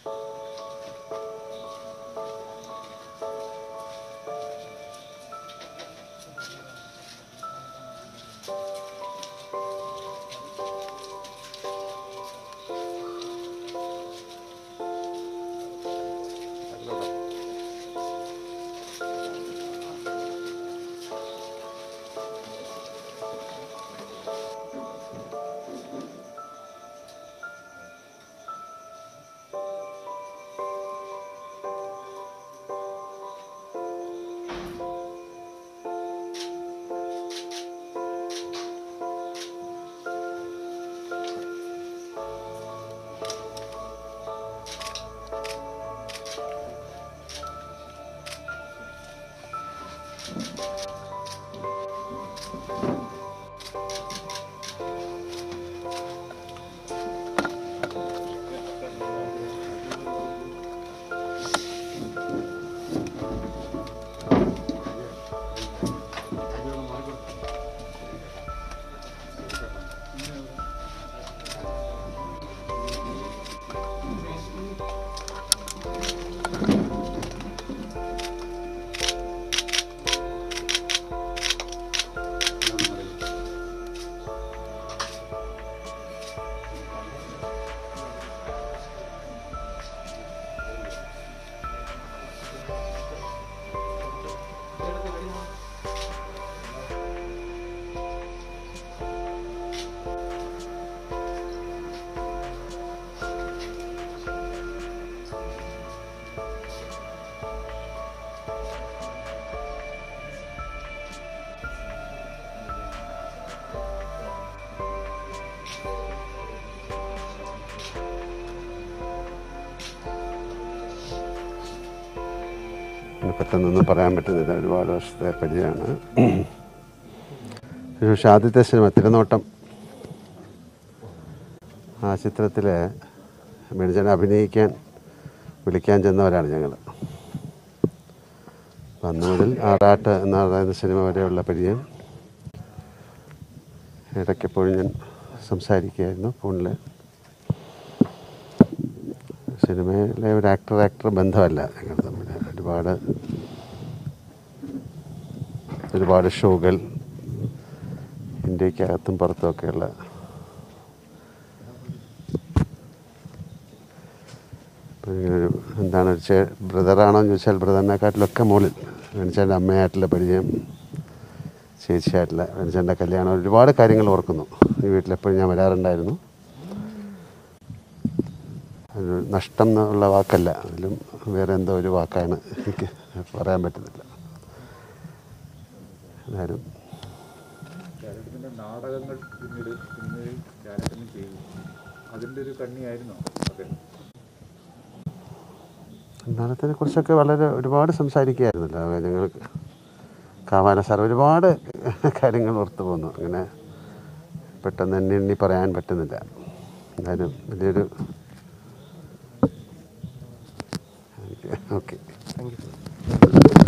പെട്ടെന്നൊന്നും പറയാൻ പറ്റുന്നില്ല ഒരുപാട് വർഷത്തെ പരിചയമാണ് പക്ഷേ ആദ്യത്തെ സിനിമ തിരുനോട്ടം ആ ചിത്രത്തിൽ മെഡിജൻ അഭിനയിക്കാൻ വിളിക്കാൻ ചെന്നവരാണ് ഞങ്ങൾ അപ്പം അന്ന് മുതൽ ആറാട്ട് എന്ന് പറയുന്ന സിനിമ വരെയുള്ള പരിചയം ഇടയ്ക്കെപ്പോഴും ഞാൻ സംസാരിക്കുകയായിരുന്നു ഫോണിൽ സിനിമയിലെ ഒരു ആക്ടർ ആക്ടർ ബന്ധമല്ല ഞങ്ങൾ തമ്മിൽ ഒരുപാട് ഒരുപാട് ഷോകൾ ഇന്ത്യക്കകത്തും പുറത്തുമൊക്കെയുള്ള അപ്പോൾ ഇങ്ങനൊരു എന്താണ് ഒരു ചേ ബ്രദറാണോ എന്ന് ചോദിച്ചാൽ ബ്രദറിനെക്കാട്ടിലൊക്കെ മുകളിൽ വെനിച്ചേൻ്റെ അമ്മയായിട്ടുള്ള പരിചയം ചേച്ചിയായിട്ടുള്ള വെനിച്ചേൻ്റെ കല്യാണം ഒരുപാട് കാര്യങ്ങൾ ഓർക്കുന്നു ഈ വീട്ടിലെപ്പോഴും ഞാൻ വരാറുണ്ടായിരുന്നു ഒരു നഷ്ടം എന്നുള്ള വാക്കല്ല അതിലും വേറെ എന്തോ ഒരു വാക്കാണ് എനിക്ക് പറയാൻ പറ്റുന്നില്ല എന്നാലും ക്യാരക്ടറിന്റെ നാടകങ്ങൾ പിന്നീട് പിന്നീട് ക്യാരക്ടറിന് ചെയ്തു അതിൻ്റെ ഒരു കണ്ണിയായിരുന്നോ അതെ നാടകത്തിനെ കുറിച്ചൊക്കെ വളരെ ഒരുപാട് സംസാരിക്കുകയായിരുന്നല്ലോ ഞങ്ങൾ കാവാല സാർ ഒരുപാട് കാര്യങ്ങൾ ഓർത്തു പോന്നു അങ്ങനെ പെട്ടെന്ന് എണ്ണി എണ്ണി പറയാൻ പറ്റുന്നില്ല എന്നാലും വലിയൊരു ഓക്കെ താങ്ക് യു